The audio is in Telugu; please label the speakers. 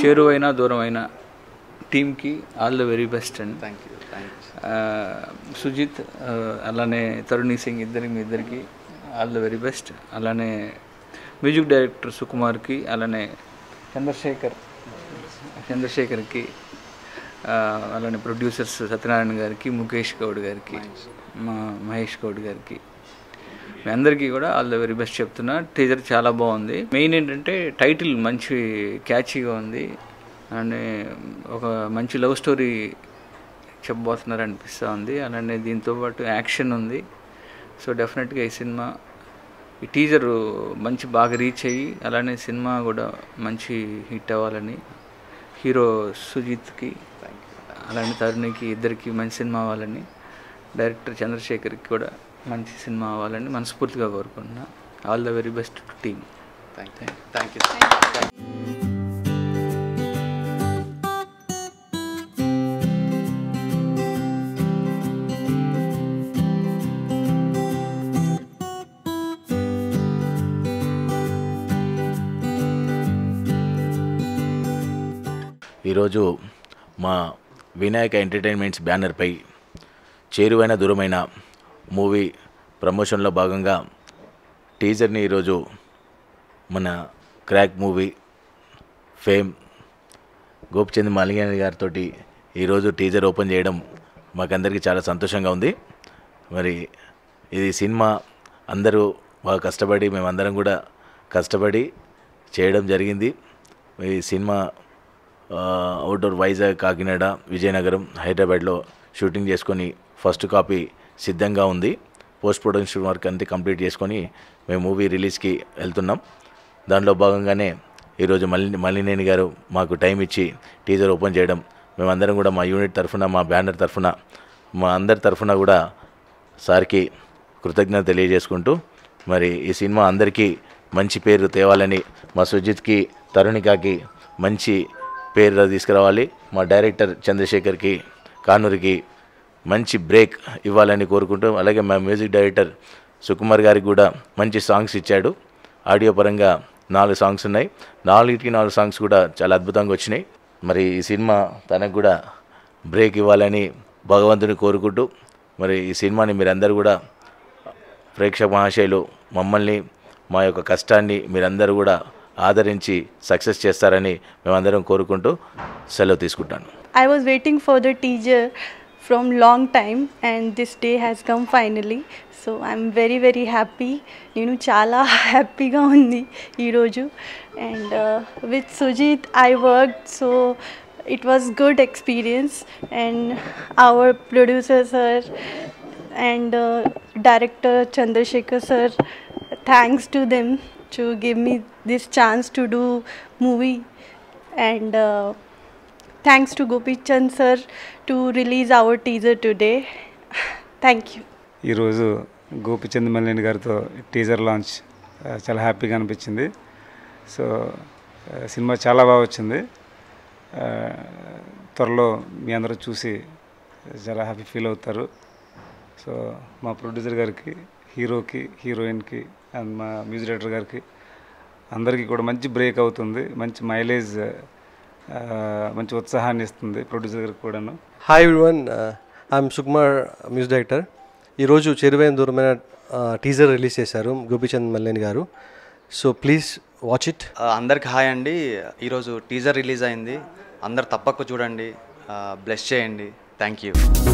Speaker 1: చేరువైన దూరమైన టీమ్కి all the very best and
Speaker 2: thank you thank you
Speaker 1: ఆ, సుజిత్ ఆ, అలానే తరుణి సింగ్ ఇద్దరికి మీ ఇద్దరికి ఆల్ ద వెరీ బెస్ట్ అలానే మ్యూజిక్ డైరెక్టర్ సుకుమార్కి అలానే చంద్రశేఖర్ చంద్రశేఖర్కి ఆ, అలానే ప్రొడ్యూసర్స్ సత్యనారాయణ గారికి ముఖేష్ గౌడ్ గారికి మా మహేష్ గౌడ్ గారికి మీ అందరికీ కూడా ఆల్ ద వెరీ బెస్ట్ చెప్తున్నా టీజర్ చాలా బాగుంది మెయిన్ ఏంటంటే టైటిల్ మంచి క్యాచీగా ఉంది అండ్ ఒక మంచి లవ్ స్టోరీ చెప్పబోతున్నారు అనిపిస్తూ ఉంది అలానే దీంతో పాటు యాక్షన్ ఉంది సో డెఫినెట్గా ఈ సినిమా ఈ టీజర్ మంచి బాగా రీచ్ అయ్యి అలానే సినిమా కూడా మంచి హిట్ అవ్వాలని హీరో సుజిత్కి అలానే తరుణికి ఇద్దరికి మంచి సినిమా అవ్వాలని డైరెక్టర్ చంద్రశేఖర్కి కూడా మంచి సినిమా అవ్వాలని మనస్ఫూర్తిగా కోరుకుంటున్నా all the very best to team
Speaker 2: thank you thank you
Speaker 3: ఈరోజు మా వినాయక ఎంటర్టైన్మెంట్స్ బ్యానర్పై చేరువైన దూరమైన మూవీ ప్రమోషన్లో భాగంగా టీజర్ని ఈరోజు మన Krack movie fame Gopichand Malineni గారితో ఈరోజు టీజర్ ఓపెన్ చేయడం మాకందరికీ చాలా సంతోషంగా ఉంది మరి ఇది సినిమా అందరూ బాగా కష్టపడి మేమందరం కూడా కష్టపడి చేయడం జరిగింది ఈ సినిమా ఆ, అవుట్డోర్ వైజాగ్ కాకినాడ విజయనగరం హైదరాబాద్లో షూటింగ్ చేసుకొని ఫస్ట్ కాపీ సిద్ధంగా ఉంది పోస్ట్ ప్రొడక్షన్ వర్క్ అంతా కంప్లీట్ చేసుకొని మేము మూవీ రిలీజ్కి వెళ్తున్నాం దాంట్లో భాగంగానే ఈరోజు మల్లి మల్లినేని గారు మాకు టైం ఇచ్చి టీజర్ ఓపెన్ చేయడం మేమందరం కూడా మా యూనిట్ తరఫున మా బ్యానర్ తరఫున మా అందరి తరఫున కూడా సార్కి కృతజ్ఞత తెలియజేసుకుంటూ మరి ఈ సినిమా అందరికీ మంచి పేరు తేవాలని మా సుజిత్కి తరుణికాకి మంచి పేరు తీసుకురావాలి మా డైరెక్టర్ చంద్రశేఖర్కి కానూరికి మంచి బ్రేక్ ఇవ్వాలని కోరుకుంటూ అలాగే మా మ్యూజిక్ డైరెక్టర్ సుకుమార్ గారికి కూడా మంచి సాంగ్స్ ఇచ్చాడు ఆడియో పరంగా నాలుగు సాంగ్స్ ఉన్నాయి నాలుగిటికి నాలుగు సాంగ్స్ కూడా చాలా అద్భుతంగా వచ్చినాయి మరి ఈ సినిమా తనకు కూడా బ్రేక్ ఇవ్వాలని భగవంతుని కోరుకుంటూ మరి ఈ సినిమాని మీరందరూ కూడా ప్రేక్షక మహాశయులు మమ్మల్ని మా యొక్క కష్టాన్ని మీరందరూ కూడా ఆదరించి సక్సెస్ చేస్తారని మేమందరం కోరుకుంటూ సెలవు తీసుకుంటాను
Speaker 4: I was waiting for the teaser from long time and this day has come finally. So I'm very very happy నేను చాలా హ్యాపీగా ఉంది ఈరోజు and with Sujith I work so it was good experience and our producer sir and director Chandrashekar sir thanks to them to give me this chance to do movie and thanks to Gopichand sir to release our teaser today thank you
Speaker 5: ఈరోజు గోపిచంద్ మల్లేని గారితో టీజర్ లాంచ్ ఆ, చాలా హ్యాపీగా అనిపించింది సో ఆ, సినిమా చాలా బాగా వచ్చింది ఆ, త్వరలో మీ అందరూ చూసి చాలా హ్యాపీ ఫీల్ అవుతారు సో మా ప్రొడ్యూసర్ గారికి హీరోకి హీరోయిన్కి అండ్ మా మ్యూజిక్ డైరెక్టర్ గారికి అందరికీ కూడా మంచి బ్రేక్ అవుతుంది మంచి మైలేజ్ ఆ, మంచి ఉత్సాహాన్ని ఇస్తుంది ప్రొడ్యూసర్ గారికి కూడాను
Speaker 6: hi everyone I'm Sukumar music director ఈరోజు చెరువైన దూరమైన టీజర్ రిలీజ్ చేశారు గోపీచంద్ మల్లేని గారు సో ప్లీజ్ వాచ్ ఇట్
Speaker 2: ఆ, అందరికి హాయ్ అండి ఈరోజు టీజర్ రిలీజ్ అయింది అందరు తప్పక చూడండి బ్లెస్ చేయండి థ్యాంక్ యూ